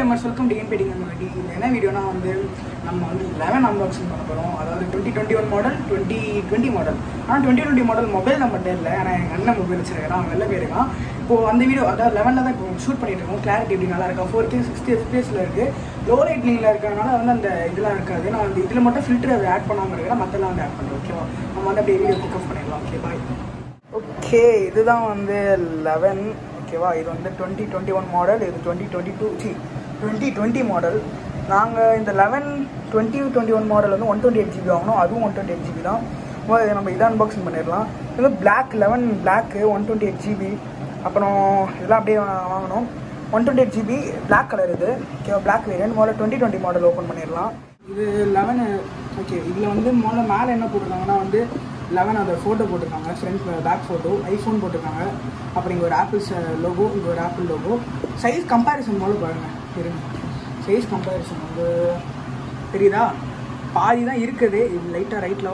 Gamers welcome TN பேடிங் டி இது என்ன வீடியோனா வந்து நம்ம வந்து லெவன் அன்பாக்சிங் பண்ண போகிறோம் அதாவது twenty twenty one model twenty twenty model ஆனால் டுவெண்ட்டி டுவெண்ட்டி மாடல் மொபைல் நம்மகிட்ட இல்லை ஆனால் எங்கள் அண்ணன் மொபைல் வச்சிருக்கான் அவன் வெளில போயிருக்கான் இப்போது அந்த வீடியோ அதாவது லெவனில் தான் இப்போ ஷூட் பண்ணிட்டு இருக்கோம் கிளாரிட்டி எப்படி நல்லா இருக்கா ஃபோர் கே சிக்ஸ்டி எஃபிஎஸில் இருக்குது லோ லைட்னிங்கில் இருக்கிறதுனால வந்து அந்த இதெல்லாம் இருக்காது நான் வந்து இதில் மட்டும் ஃபில்டர் ஆட் பண்ணாமல் இருக்கிறேன் மற்றெல்லாம் வந்து ஆட் பண்ணுறேன் ஓகேவா நம்ம வந்து அப்படியே வீடியோ பிக்கப் பண்ணிடலாம் ஓகே பாய் ஓகே இதுதான் வந்து லெவன் ஓகேவா இது வந்து டுவெண்ட்டி டுவெண்ட்டி ஒன் மாடல் இது twenty twenty two C twenty twenty model நாங்கள் இந்த eleven twenty twenty one model வந்து ஒன் டுவெண்ட்டி எயிட் ஜிபி வாங்கினோம் அதுவும் ஒன் டுவெண்ட்டி எயிட் ஜிபி தான் முதல்ல இதை நம்ம இதை அன்பாக்சிங் பண்ணிடலாம் இது வந்து black eleven black one twenty eight GB அப்புறம் இதெல்லாம் அப்படியே வா- வாங்கினோம் one twenty eight GB black colour இது ஓகேவா பிளாக் வேரியன்ட் முதல்ல டுவெண்ட்டி டுவெண்ட்டி மாடல் ஓப்பன் பண்ணிடலாம் இது லெவனு ஓகே இதில் வந்து முதல்ல மேலே என்ன போட்டிருக்காங்கன்னா வந்து லெவன் அதை ஃபோட்டோ போட்டிருக்காங்க ஃப்ரண்ட் பேக் ஃபோட்டோ ஐஃபோன் போட்டிருக்காங்க அப்புறம் இங்கே ஒரு ஆப்பிள்ஸ் லோகோ இங்கே ஒரு ஆப்பிள் லோகோ சைஸ் கம்பேரிசன் போல பாருங்க இருங்க சைஸ் கம்பேரிசன் வந்து தெரியுதா பாதி தான் இருக்குது இது லைட்டாக ரைட்டில்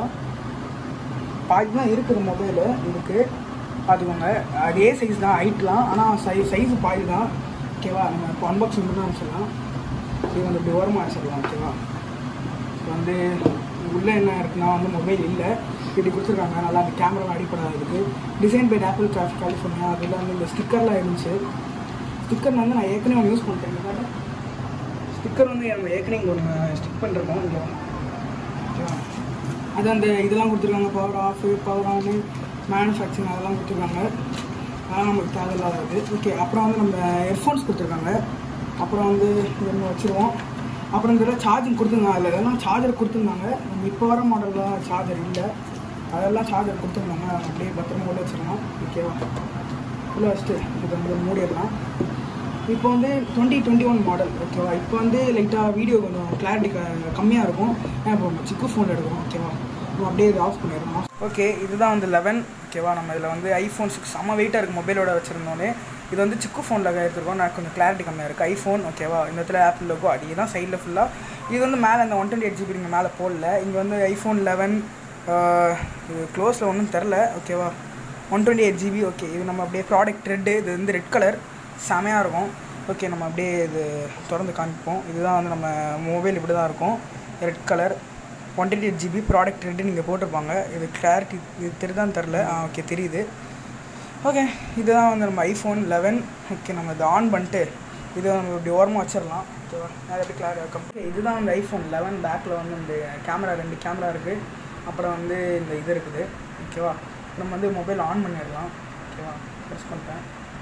பாதி தான் இருக்குது மொபைலு இதுக்கு பார்த்துக்கோங்க அதே சைஸ் தான் ஹைட்லாம் ஆனால் சை சைஸ் பாதி தான் ஓகேவா நம்ம இப்போ அன்பாக்சிங் மட்டும் தான் சொல்லலாம் இது வந்து இப்படி ஓரமாக வச்சிடலாம் ஓகேவா இப்போ வந்து உள்ளே என்ன இருக்குன்னா வந்து மொபைல் இல்லை இப்படி கொடுத்துருக்காங்க நல்லா அந்த கேமரா அடிப்படாது இருக்குது design by Apple craft California அதில் வந்து இந்த ஸ்டிக்கர்லாம் இருந்துச்சு ஸ்டிக்கர் வந்து நான் ஏற்கனவே ஒன்று யூஸ் பண்ணிட்டேன் ஸ்டிக்கர் வந்து நம்ம ஏற்கனவே இங்கே ஒன்று ஸ்டிக் பண்ணிருக்கோம் இங்கே ஓகேவா அது அந்த இதெல்லாம் கொடுத்துருக்காங்க power off power on manufacturing அதெல்லாம் கொடுத்துருக்காங்க அதெல்லாம் நமக்கு தேவையில்லாதது ஓகே அப்புறம் வந்து நம்ம ஹெட்ஃபோன்ஸ் கொடுத்துருக்காங்க அப்புறம் வந்து இது ஒன்று வச்சுருவோம் அப்புறம் இதில் சார்ஜிங் கொடுத்துருந்தாங்க அதில் இதெல்லாம் சார்ஜர் கொடுத்துருந்தாங்க நம்ம இப்போ வர மாடலில் சார்ஜர் இல்லை அதெல்லாம் சார்ஜர் கொடுத்துருந்தாங்க அதை அப்படியே பத்திரமா உள்ள வச்சிடலாம் ஓகேவா உள்ளே வச்சுட்டு இதை வந்து மூடிடலாம் இப்போ வந்து டுவெண்ட்டி டுவெண்ட்டி ஒன் மாடல் ஓகேவா இப்போ வந்து லைட்டாக வீடியோ கொஞ்சம் கிளாரிட்டி கம்மியாக இருக்கும் ஏன்னா இப்போ நம்ம சிக்கு ஃபோன் எடுக்கிறோம் ஓகேவா நம்ம அப்படியே இது ஆஃப் பண்ணிடுறோம் ஓகே இதுதான் வந்து லெவன் ஓகேவா நம்ம இதில் வந்து ஐஃபோன் சிக்ஸ் செம்ம வெயிட்டாக இருக்குது மொபைலோட வச்சுருந்தோன்னே இது வந்து சிக்கு ஃபோனில் எடுத்துருக்கோம் நான் கொஞ்சம் கிளாரிட்டி கம்மியாக இருக்குது ஐஃபோன் ஓகேவா இந்த இடத்துல ஆப்பிள் லோகோ அடி தான் சைடில் ஃபுல்லாக இது வந்து மேலே அந்த ஒன் டுவெண்ட்டி எயிட் ஜிபி இங்கே மேலே போடல இங்கே வந்து ஐஃபோன் லெவன் இது க்ளோஸில் ஒன்றும் தெரில ஓகேவா one twenty eight GB okay இது நம்ம அப்படியே ப்ராடக்ட் ரெட்டு இது வந்து ரெட் கலர் செமையாக இருக்கும் ஓகே நம்ம அப்படியே இது திறந்து காமிப்போம் இதுதான் வந்து நம்ம மொபைல் இப்படி தான் இருக்கும் red colour one twenty eight GB product red நீங்கள் போட்டிருப்பாங்க இது கிளாரிட்டி இது தெரியுதான்னு தெரில ஆ ஓகே தெரியுது ஓகே இதுதான் வந்து நம்ம ஐஃபோன் லெவன் ஓகே நம்ம இதை ஆன் பண்ணிட்டு இதை நம்ம இப்படி ஓரமாக வச்சிடலாம் ஓகேவா நேரம் எப்படி கிளாரி ஓகே இதுதான் வந்து ஐஃபோன் லெவன் பேக்கில் வந்து இந்த கேமரா ரெண்டு கேமரா இருக்குது அப்புறம் வந்து இந்த இது இருக்குது ஓகேவா நம்ம வந்து மொபைல் ஆன் பண்ணிடலாம் ஓகேவா ப்ரெஸ் பண்ணிட்டேன்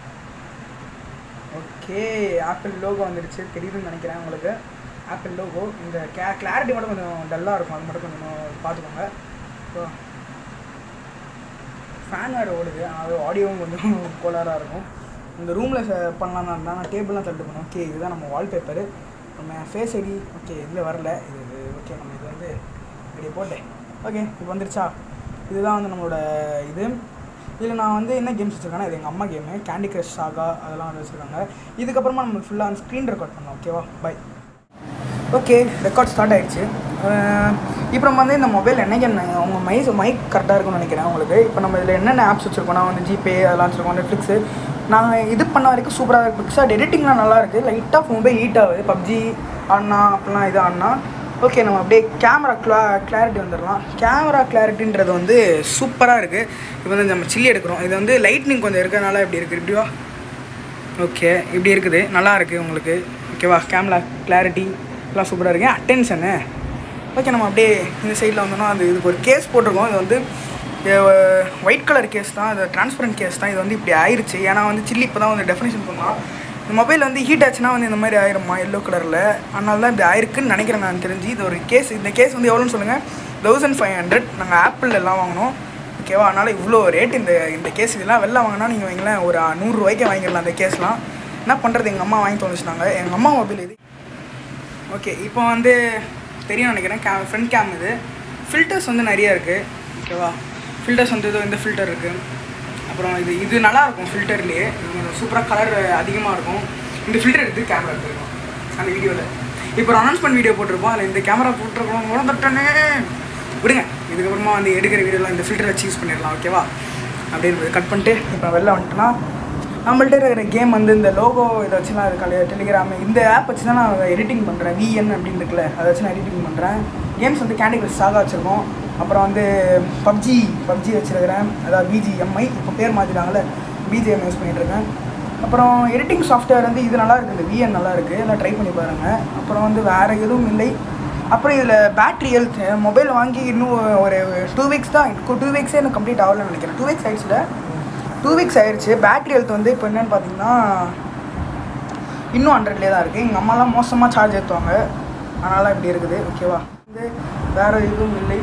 ஓகே ஆப்பிள் லோகோ வந்துடுச்சு தெரியுதுன்னு நினைக்கிறேன் உங்களுக்கு ஆப்பிள் லோகோ இந்த கே கிளாரிட்டி மட்டும் கொஞ்சம் டல்லாக இருக்கும் அது மட்டும் கொஞ்சம் பார்த்துக்கோங்க ஸோ ஃபேன் வேறு ஓடுது அது ஆடியோவும் கொஞ்சம் கோளாறாக இருக்கும் இந்த ரூமில் பண்ணலாம் தான் இருந்தால் நான் டேபிள்லாம் தட்டு பண்ணோம் ஓகே இதுதான் நம்ம வால்பேப்பரு நம்ம ஃபேஸ் ஐடி ஓகே இதில் வரல இது இது ஓகே நம்ம இது வந்து இப்படி போட்டேன் ஓகே இப்போ வந்துருச்சா இதுதான் வந்து நம்மளோட இது இதில் நான் வந்து என்ன கேம்ஸ் வச்சுருக்கேன்னா இது எங்கள் அம்மா கேமு கேண்டி கிரஷ் சாகா அதெல்லாம் வந்து வச்சுருக்காங்க இதுக்கப்புறமா நம்ம ஃபுல்லாக அந்த ஸ்க்ரீன் ரெக்கார்ட் பண்ணலாம் ஓகேவா பை ஓகே ரெக்கார்ட் ஸ்டார்ட் ஆயிடுச்சு இப்போ நம்ம வந்து இந்த மொபைல் என்னைக்கு என்ன உங்கள் மை மைக் கரெக்டாக இருக்கும்னு நினைக்கிறேன் உங்களுக்கு இப்போ நம்ம இதில் என்னென்ன ஆப்ஸ் வச்சுருக்கோம் நான் வந்து ஜிபே அதெல்லாம் வச்சுருக்கோம் நெட்ஃப்ளிக்ஸு நான் இது பண்ண வரைக்கும் சூப்பராக இருக்குது பிக்ஸாட் எடிட்டிங்லாம் நல்லா இருக்குது லைட்டாக மொபைல் ஹீட் ஆகுது பப்ஜி ஆடினா அப்படிலாம் இது ஆடினா ஓகே நம்ம அப்படியே கேமரா கிளா கிளாரிட்டி வந்துடலாம் கேமரா கிளாரிட்டின்றது வந்து சூப்பராக இருக்குது இப்போ வந்து நம்ம சில்லி எடுக்கிறோம் இது வந்து லைட்னிங் கொஞ்சம் இருக்கிறதுனால இப்படி இருக்குது இப்படிவா ஓகே இப்படி இருக்குது நல்லா இருக்குது உங்களுக்கு ஓகேவா கேமரா கிளாரிட்டி எல்லாம் சூப்பராக இருக்குது அட்டென்ஷனு ஓகே நம்ம அப்படியே இந்த சைடில் வந்தோம்னா அது இதுக்கு ஒரு கேஸ் போட்டிருக்கோம் இது வந்து ஒயிட் கலர் கேஸ் தான் இது டிரான்ஸ்பரண்ட் கேஸ் தான் இது வந்து இப்படி ஆயிருச்சு ஏன்னா வந்து சில்லி இப்போ தான் வந்து டெஃபினேஷன் பண்ணலாம் இந்த மொபைல் வந்து ஹீட் ஆச்சுன்னா வந்து இந்த மாதிரி ஆயிருமா எல்லோ கலரில் அதனால தான் இப்படி ஆயிருக்குன்னு நினைக்கிறேன் நான் தெரிஞ்சு இது ஒரு கேஸ் இந்த கேஸ் வந்து எவ்வளோன்னு சொல்லுங்கள் தௌசண்ட் ஃபைவ் ஹண்ட்ரட் நாங்கள் ஆப்பிள் எல்லாம் வாங்கினோம் ஓகேவா அதனால் இவ்வளோ ரேட் இந்த இந்த கேஸ் இதெல்லாம் வெளில வாங்கினா நீங்கள் வைங்களேன் ஒரு நூறுரூவாய்க்கே வாங்கிடலாம் அந்த கேஸ்லாம் என்ன பண்ணுறது எங்கள் அம்மா வாங்கி தோணுச்சுனாங்க எங்கள் அம்மா மொபைல் இது ஓகே இப்போ வந்து தெரியும் நினைக்கிறேன் கே ஃப்ரண்ட் கேம் இது ஃபில்டர்ஸ் வந்து நிறைய இருக்குது ஓகேவா ஃபில்டர்ஸ் வந்து இது இந்த ஃபில்டர் இருக்குது அப்புறம் இது இது நல்லாயிருக்கும் ஃபில்டர்லேயே சூப்பராக கலர் அதிகமாக இருக்கும் இந்த ஃபில்டர் எடுத்து கேமரா எடுத்துருக்கோம் அந்த வீடியோவில் இப்போ ஒரு அனௌன்ஸ்மெண்ட் வீடியோ போட்டிருப்போம் அதில் இந்த கேமரா போட்டிருக்கோம் உடம்பட்டனே விடுங்க இதுக்கப்புறமா வந்து எடுக்கிற வீடியோலாம் இந்த ஃபில்டர் வச்சு யூஸ் பண்ணிடலாம் ஓகேவா அப்படியே கட் பண்ணிட்டு இப்போ வெளில வந்துட்டோன்னா நம்மள்ட்ட இருக்கிற கேம் வந்து இந்த லோகோ இதை வச்சு நான் அது டெலிகிராம் இந்த ஆப் வச்சு தான் நான் எடிட்டிங் பண்ணுறேன் விஎன் அப்படின்னு இருக்குல்ல அதை வச்சு நான் எடிட்டிங் பண்ணுறேன் கேம்ஸ் வந்து கேண்டி கிரஷ் சாகா வச்சுருக்கோம் அப்புறம் வந்து பப்ஜி பப்ஜி வச்சுருக்கிறேன் அதாவது பிஜிஎம்ஐ இப்போ பேர் மாற்றிட்டாங்களே பிஜிஎம் யூஸ் பண்ணிகிட்ருக்கேன் அப்புறம் எடிட்டிங் சாஃப்ட்வேர் வந்து இது நல்லா இருக்குது விஎன் நல்லா இருக்குது எல்லாம் ட்ரை பண்ணி பாருங்கள் அப்புறம் வந்து வேறு எதுவும் இல்லை அப்புறம் இதில் பேட்ரி ஹெல்த் மொபைல் வாங்கி இன்னும் ஒரு டூ வீக்ஸ் தான் டூ வீக்ஸே எனக்கு கம்ப்ளீட் ஆகலன்னு நினைக்கிறேன் டூ வீக்ஸ் ஆயிடுச்சுல டூ வீக்ஸ் ஆயிடுச்சு பேட்ரி ஹெல்த் வந்து இப்போ என்னென்னு பார்த்தீங்கன்னா இன்னும் ஹண்ட்ரட்லேயே தான் இருக்குது எங்கள் அம்மாலாம் மோசமாக சார்ஜ் ஏற்றுவாங்க அதனால் இப்படி இருக்குது ஓகேவா வந்து வேறு எதுவும் இல்லை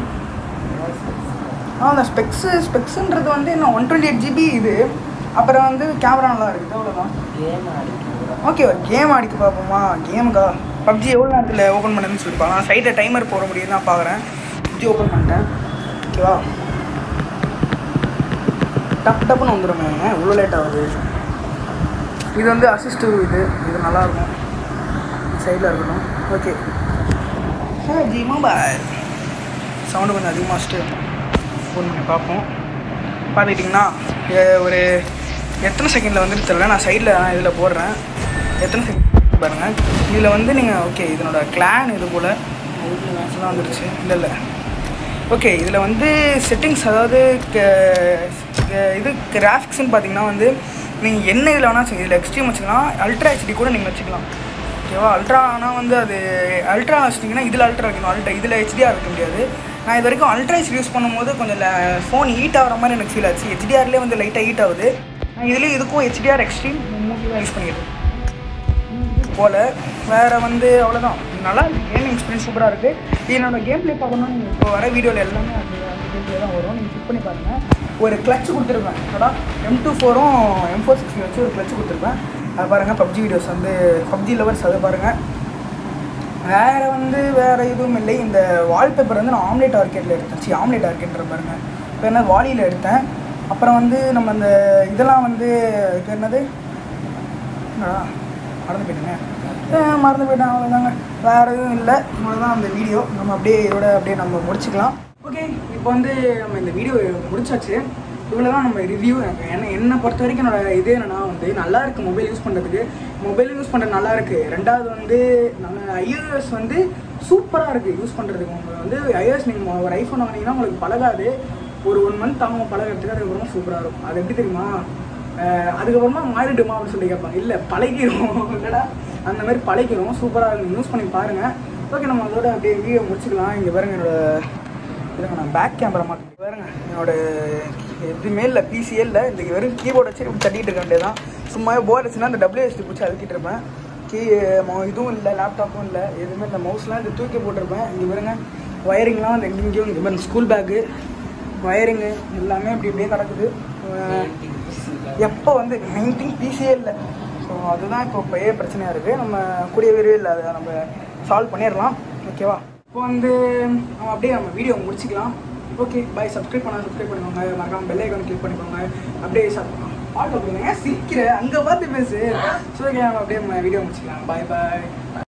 ஆ அந்த ஸ்பெக்ஸு ஸ்பெக்ஸுன்றது வந்து என்ன ஒன் டுவெண்ட்டி எயிட் ஜிபி இது அப்புறம் வந்து கேமரா நல்லா இருக்குது அவ்வளோதான் கேம் அடிக்கிறோம் ஓகே ஒரு கேம் அடிக்க பார்ப்போமா கேமுக்கா பப்ஜி எவ்வளோ நேரத்தில் ஓப்பன் பண்ணதுன்னு சொல்லிட்டு பார்க்கலாம் சைட்டில் டைமர் போட முடியும் தான் பார்க்குறேன் பப்ஜி ஓப்பன் பண்ணிட்டேன் ஓகேவா டப்பு டப்புன்னு வந்துடுமே இவ்வளோ லேட் ஆகுது இது வந்து அசிஸ்டிவ் இது இது நல்லாயிருக்கும் சைடில் இருக்கட்டும் ஓகே ஜி மொபைல் சவுண்டு கொஞ்சம் அதிகமாக வச்சுட்டு ஃபோன் பண்ணி பார்ப்போம் பார்த்துக்கிட்டிங்கன்னா எ- ஒரு எத்தனை செகண்டில் வந்துட்டு தெரியல நான் சைடில் நான் இதில் போடுறேன் எத்தனை செகண்ட் பாருங்கள் இதில் வந்து நீங்கள் ஓகே இதனோட கிளான் இது போல் எல்லாம் வந்துருச்சு இல்லை இல்லை ஓகே இதில் வந்து செட்டிங்ஸ் அதாவது க- க- இது கிராஃபிக்ஸ்னு பார்த்தீங்கன்னா வந்து நீங்கள் என்ன இதில் வேணால் வச்சுங்க இதில் எக்ஸ்ட்ரீம் வச்சுக்கலாம் அல்ட்ரா ஹெச்டி கூட நீங்கள் வச்சுக்கலாம் ஓகேவா அல்ட்ரா ஆனால் வந்து அது அல்ட்ரா வச்சிட்டிங்கன்னா இதில் அல்ட்ரா வைக்கணும் அல்ட்ரா இதில் ஹெச்டிஆர் வைக்க முடியாது நான் இது வரைக்கும் அல்ட்ரா ஹெச்டி யூஸ் பண்ணும்போது கொஞ்சம் ஃபோன் ஹீட் ஆகிற மாதிரி எனக்கு ஃபீல் ஆச்சு ஹெச்டிஆர்லேயே வந்து லைட்டாக ஹீட் ஆகுது நான் இதுலேயும் இதுக்கும் ஹெச்டிஆர் எக்ஸ்ட்ரீம் மூவி தான் யூஸ் பண்ணிக்கிட்டு இருக்கேன். போல் வேறு வந்து அவ்வளோதான் நல்லா கேமிங் எக்ஸ்பீரியன்ஸ் சூப்பராக இருக்குது இது என்னோட கேம் ப்ளே பார்க்கணும்னா நீங்கள் இப்போ வர வீடியோவில் எல்லாமே அந்த அந்த கேம் ப்ளே தான் வரும் நீங்கள் செக் பண்ணி பாருங்கள் ஒரு கிளச் கொடுத்துருப்பேன் அடா எம் டூ ஃபோரும் எம் ஃபோர் சிக்ஸ்டி வச்சு ஒரு கிளச் கொடுத்துருப்பேன் அது பாருங்கள் பப்ஜி வீடியோஸ் வந்து பப்ஜி லவர்ஸ் அதை பாருங்கள் வேறு வந்து வேறு எதுவும் இல்லை இந்த வால்பேப்பர் வந்து நான் ஆம்லேட் ஆர்கேட்டில் எடுத்தேன் சி ஆம்லேட் ஆர்கேட்ன்ற பாருங்க இப்போ என்ன வாலியில் எடுத்தேன் அப்புறம் வந்து நம்ம அந்த இதெல்லாம் வந்து இப்போ என்னது என்னடா மறந்து போயிட்டேங்க அஹ் மறந்து போயிட்டேன் அவ்வளோதாங்க வேறு எதுவும் இல்லை இவ்வளோதான் அந்த வீடியோ நம்ம அப்படியே இதோட அப்படியே நம்ம முடிச்சுக்கலாம் ஓகே இப்போ வந்து நம்ம இந்த வீடியோ முடிச்சாச்சு இவ்வளோ தான் நம்ம ரிவ்யூ என்ன என்னை பொறுத்த வரைக்கும் என்னோட இது என்னன்னா வந்து நல்லா இருக்கு மொபைல் யூஸ் பண்ணுறதுக்கு மொபைல் யூஸ் பண்ணுறது நல்லா இருக்கு ரெண்டாவது வந்து நம்ம ஐஓஎஸ் வந்து சூப்பராக இருக்குது யூஸ் பண்ணுறதுக்கு உங்களுக்கு வந்து ஐஓஎஸ் நீங்கள் ஒரு ஐஃபோன் வாங்கினீங்கன்னா உங்களுக்கு பழகாது ஒரு ஒன் மந்த் அவங்க பழகிறதுக்கு அதுக்கப்புறமா சூப்பராக இருக்கும் அது எப்படி தெரியுமா அஹ் அதுக்கப்புறமா மாறிடுமா அப்படின்னு சொல்லி கேட்பாங்க இல்லை பழகிரும் இல்லைடா அந்த மாதிரி பழகிரும் சூப்பராக இருக்கும் யூஸ் பண்ணி பாருங்கள் ஓகே நம்ம அதோட அப்படியே வீடியோ முடிச்சுக்கலாம் இங்கே பாருங்க என்னோட இல்லைங்க நான் பேக் கேமரா மாட்டேன் பாருங்க என்னோட எதுவுமே இல்லை பிசியே இல்லை இந்த வெறும் கீபோர்ட் வச்சு இப்படி தட்டிட்டு இருக்க வேண்டியதான் சும்மாவே போர் வச்சுன்னா அந்த டபிள்யூஎஸ்டி பிடிச்சி அழுத்திட்டு இருப்பேன் கீ மொ- இதுவும் இல்லை லேப்டாப்பும் இல்லை எதுவுமே இந்த மவுஸ்லாம் இந்த தூக்கி போட்டிருப்பேன் இங்கே பாருங்க ஒயரிங்லாம் அந்த இங்கேயும் இங்கே பாருங்க ஸ்கூல் பேக்கு ஒயரிங்கு எல்லாமே இப்படி இப்படியே கிடக்குது அஹ் எப்போ வந்து மெயின்டைன் பிசியே இல்லை ஸோ அதுதான் இப்போ பெரிய பிரச்சனையாக இருக்குது நம்ம கூடிய விரைவில் அதை நம்ம சால்வ் பண்ணிடலாம் ஓகேவா இப்போ வந்து நம்ம அப்படியே நம்ம வீடியோ முடிச்சுக்கலாம் ஓகே பை சப்ஸ்கிரைப் பண்ணால் சப்ஸ்கிரைப் பண்ணிக்கோங்க மறக்காம பெல் ஐக்கான் கிளிக் பண்ணிக்கோங்க அப்படியே சப் ஆட்டோ கொடுங்க ஏன் சிரிக்கிற அங்கே பார்த்து பேசு ஸோ ஓகே நம்ம அப்படியே நம்ம வீடியோ முடிச்சுக்கலாம் பாய் பாய்